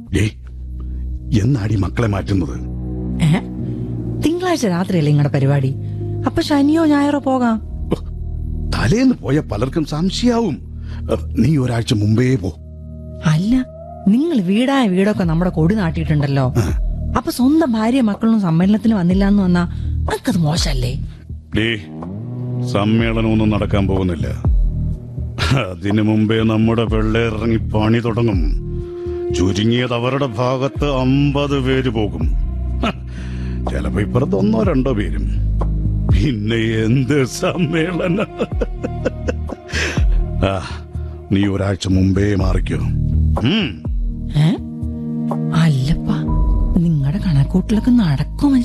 day എന്നാടി മക്കളെ മാറ്റുന്നത് ഏ തിങ്കളാഴ്ച രാത്രിയല്ലേ നിങ്ങളുടെ പരിപാടി അപ്പൊ ശനിയോ ഞായറോ പോകാം ഓ, തലേന്ന് പോയ പലർക്കും സംശയാവും അഹ്, നീ ഒരാഴ്ച മുമ്പേ പോ അല്ല നിങ്ങൾ വീടായ വീടൊക്കെ നമ്മുടെ കൊടി നാട്ടിയിട്ടുണ്ടല്ലോ അപ്പൊ സ്വന്തം ഭാര്യ മക്കളും സമ്മേളനത്തിന് വന്നില്ല എന്ന് വന്നാ നമുക്കത് മോശല്ലേ ഡേ സമ്മേളനമൊന്നും നടക്കാൻ പോകുന്നില്ല അതിനു മുമ്പേ നമ്മുടെ പിള്ളേരിറങ്ങി പണി തുടങ്ങും ചുരുങ്ങിയത് അവരുടെ ഭാഗത്ത് അമ്പത് പേര് പോകും ഹ, ചിലപ്പോ ഇപ്പുറത്ത് ഒന്നോ രണ്ടോ പേരും പിന്നെ എന്ത് സമ്മേളനം ആ നീ ഒരാഴ്ച മുമ്പേ മാറിക്കോ ഉം ഏ അല്ലപ്പ നിങ്ങളുടെ കണക്കൂട്ടിലൊക്കെ നടക്കും